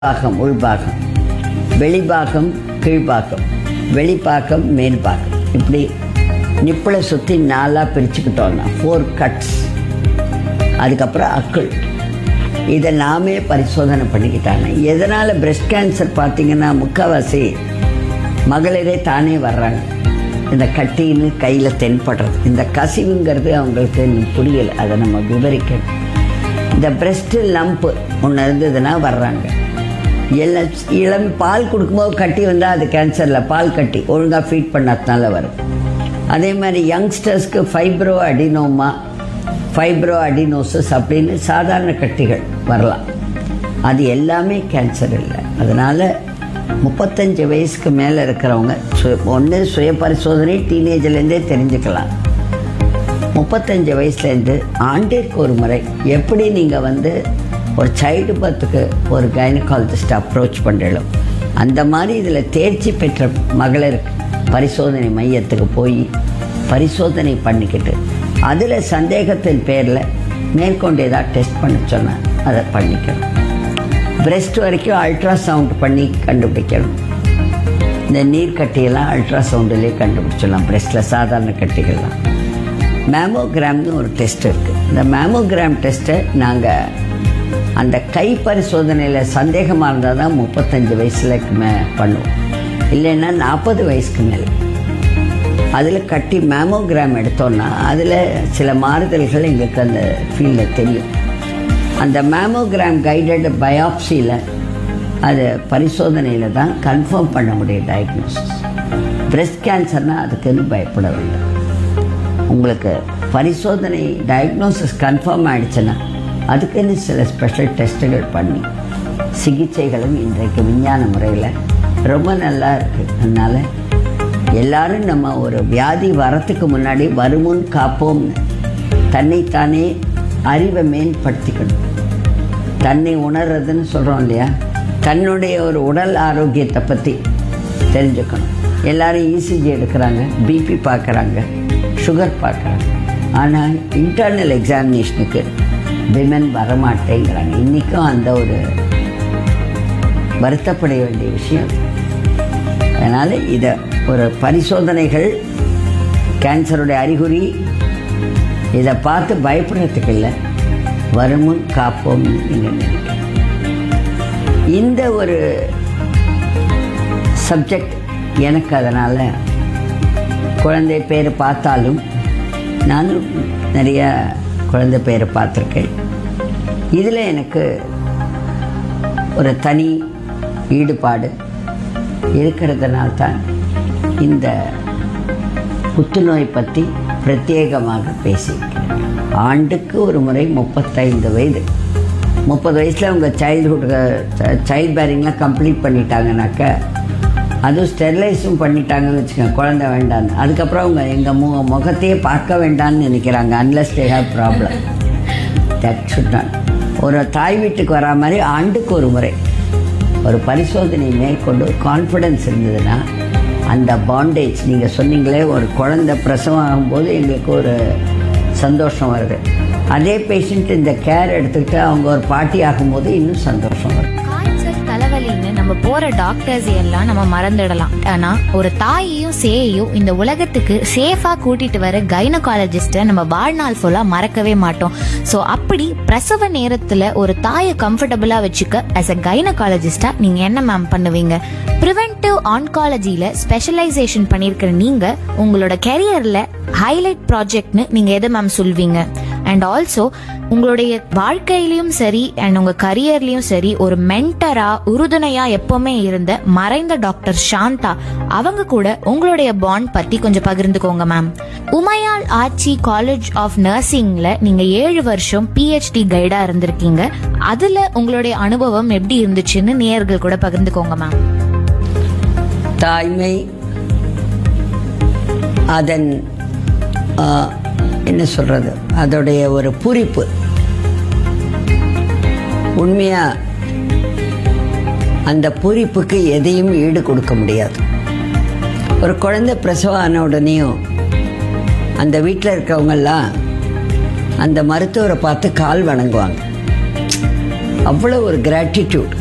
பாகம் உள்பாகம் வெளிபாகம் கீழ்பாகம் வெளிப்பாகம் மேல்பாகம் இப்படி நிப்பிளை சுற்றி நாலாக பிரிச்சுக்கிட்டோம்னா ஃபோர் கட்ஸ் அதுக்கப்புறம் அக்குள் இதை நாமே பரிசோதனை பண்ணிக்கிட்டாங்க எதனால் பிரஸ்ட் கேன்சர் பார்த்தீங்கன்னா முக்கால்வாசி மகளிரே தானே வர்றாங்க இந்த கட்டின்னு கையில் தென்படுறது இந்த கசிவுங்கிறது அவங்களுக்கு இன்னும் புரியலை அதை நம்ம விவரிக்கணும் இந்த பிரஸ்ட் லம்ப் ஒன்று இருந்ததுன்னா வர்றாங்க எல்லாம் இளம் பால் கொடுக்கும்போது கட்டி வந்தால் அது கேன்சரில் பால் கட்டி ஒழுங்காக ஃபீட் பண்ணதுனால வரும் அதே மாதிரி யங்ஸ்டர்ஸ்க்கு ஃபைப்ரோ அடினோமா ஃபைப்ரோ அடினோசஸ் அப்படின்னு சாதாரண கட்டிகள் வரலாம் அது எல்லாமே கேன்சர் இல்லை அதனால் முப்பத்தஞ்சு வயசுக்கு மேலே இருக்கிறவங்க சு ஒன்று சுய பரிசோதனை டீனேஜ்லேருந்தே தெரிஞ்சுக்கலாம் முப்பத்தஞ்சு வயசுலேருந்து ஆண்டிற்கு ஒரு முறை எப்படி நீங்கள் வந்து ஒரு சைல்டு பர்த்துக்கு ஒரு கைனகாலஜிஸ்ட் அப்ரோச் பண்ணுறோம் அந்த மாதிரி இதில் தேர்ச்சி பெற்ற மகளிர் பரிசோதனை மையத்துக்கு போய் பரிசோதனை பண்ணிக்கிட்டு அதில் சந்தேகத்தின் பேரில் மேற்கொண்டு ஏதாவது டெஸ்ட் பண்ண சொன்னால் அதை பண்ணிக்கணும் பிரெஸ்ட் வரைக்கும் அல்ட்ராசவுண்ட் பண்ணி கண்டுபிடிக்கணும் இந்த நீர் கட்டியெல்லாம் அல்ட்ராசவுண்டிலே கண்டுபிடிச்சிடலாம் பிரெஸ்ட்டில் சாதாரண கட்டிகள்லாம் மேமோகிராம்னு ஒரு டெஸ்ட் இருக்குது இந்த மேமோகிராம் டெஸ்ட்டை நாங்கள் அந்த கை பரிசோதனையில் சந்தேகமாக இருந்தால் தான் முப்பத்தஞ்சு வயசுலக்கு மே பண்ணுவோம் இல்லைன்னா நாற்பது வயசுக்கு மேலே அதில் கட்டி மேமோகிராம் எடுத்தோன்னா அதில் சில மாறுதல்கள் எங்களுக்கு அந்த ஃபீல்டில் தெரியும் அந்த மேமோகிராம் கைடட் பயாப்சியில் அது பரிசோதனையில் தான் கன்ஃபார்ம் பண்ண முடியும் டயக்னோசிஸ் பிரெஸ்ட் கேன்சர்னால் அதுக்குன்னு பயப்பட வேண்டாம் உங்களுக்கு பரிசோதனை டயக்னோசிஸ் கன்ஃபார்ம் ஆகிடுச்சுன்னா அதுக்குன்னு சில ஸ்பெஷல் டெஸ்ட்டுகள் பண்ணி சிகிச்சைகளும் இன்றைக்கு விஞ்ஞான முறையில் ரொம்ப நல்லா இருக்குது அதனால் எல்லாரும் நம்ம ஒரு வியாதி வரத்துக்கு முன்னாடி வருமுன் காப்போம்னு தன்னைத்தானே அறிவை மேம்படுத்திக்கணும் தன்னை உணர்றதுன்னு சொல்கிறோம் இல்லையா தன்னுடைய ஒரு உடல் ஆரோக்கியத்தை பற்றி தெரிஞ்சுக்கணும் எல்லாரும் இசிஜி எடுக்கிறாங்க பிபி பார்க்குறாங்க சுகர் பார்க்குறாங்க ஆனால் இன்டர்னல் எக்ஸாமினேஷனுக்கு விமன் வரமாட்டேங்கிறாங்க இன்றைக்கும் அந்த ஒரு வருத்தப்பட வேண்டிய விஷயம் அதனால் இதை ஒரு பரிசோதனைகள் கேன்சருடைய அறிகுறி இதை பார்த்து பயப்படுறதுக்கு இல்லை வருமுன் காப்போம்னு நீங்கள் நினைக்கிறேன் இந்த ஒரு சப்ஜெக்ட் எனக்கு அதனால் குழந்தை பேர் பார்த்தாலும் நானும் நிறைய குழந்தை பேரை பார்த்துருக்கேன் இதில் எனக்கு ஒரு தனி ஈடுபாடு இருக்கிறதுனால தான் இந்த புற்றுநோய் பற்றி பிரத்யேகமாக பேசியிருக்கிறேன் ஆண்டுக்கு ஒரு முறை முப்பத்தைந்து வயது முப்பது வயசில் அவங்க சைல்டுஹுட் சைல்ட் பேரிங்லாம் கம்ப்ளீட் பண்ணிட்டாங்கனாக்க அதுவும் ஸ்டெர்லைஸும் பண்ணிட்டாங்கன்னு வச்சுக்கோங்க குழந்தை வேண்டான்னு அதுக்கப்புறம் அவங்க எங்கள் மு முகத்தையே பார்க்க வேண்டாம்னு நினைக்கிறாங்க unless they have problem that should not ஒரு தாய் வீட்டுக்கு வரா மாதிரி ஆண்டுக்கு ஒரு முறை ஒரு பரிசோதனை மேற்கொண்டு கான்ஃபிடென்ஸ் இருந்ததுன்னா அந்த பாண்டேஜ் நீங்கள் சொன்னீங்களே ஒரு குழந்தை பிரசவம் ஆகும்போது எங்களுக்கு ஒரு சந்தோஷம் வருது அதே பேஷண்ட் இந்த கேர் எடுத்துக்கிட்டு அவங்க ஒரு பாட்டி ஆகும்போது இன்னும் சந்தோஷம் வரும் காய்ச்சல் தலைவலின்னு நம்ம போற டாக்டர்ஸ் எல்லாம் நம்ம மறந்துடலாம் ஆனா ஒரு தாயையும் சேயையும் இந்த உலகத்துக்கு சேஃபா கூட்டிட்டு வர கைனகாலஜிஸ்ட நம்ம வாழ்நாள் ஃபுல்லா மறக்கவே மாட்டோம் சோ அப்படி பிரசவ நேரத்துல ஒரு தாயை கம்ஃபர்டபுளா வச்சுக்க அஸ் அ கைனகாலஜிஸ்டா நீங்க என்ன மேம் பண்ணுவீங்க ப்ரிவென்டிவ் ஆன்காலஜில ஸ்பெஷலைசேஷன் பண்ணிருக்கிற நீங்க உங்களோட கெரியர்ல ஹைலைட் ப்ராஜெக்ட்னு நீங்க எதை மேம் சொல்வீங்க அண்ட் ஆல்சோ உங்களுடைய வாழ்க்கையிலயும் சரி அண்ட் உங்க கரியர்லயும் சரி ஒரு மென்டரா உறுதுணையா எப்பவுமே இருந்த மறைந்த டாக்டர் சாந்தா அவங்க கூட உங்களுடைய பாண்ட் பத்தி கொஞ்சம் பகிர்ந்துக்கோங்க மேம் உமையாள் ஆட்சி காலேஜ் ஆஃப் நர்சிங்ல நீங்க ஏழு வருஷம் பிஹெச்டி கைடா இருந்திருக்கீங்க அதுல உங்களுடைய அனுபவம் எப்படி இருந்துச்சுன்னு நேயர்கள் கூட பகிர்ந்துக்கோங்க மேம் தாய்மை அதன் ஆ, என்ன சொல்கிறது அதோடைய ஒரு பூரிப்பு உண்மையா அந்த பூரிப்புக்கு எதையும் ஈடு கொடுக்க முடியாது ஒரு குழந்தை பிரசவம் ஆன உடனேயும் அந்த வீட்டில் இருக்கவங்கெல்லாம் அந்த மருத்துவரை பார்த்து கால் வணங்குவாங்க அவ்வளோ ஒரு கிராட்டிடியூட்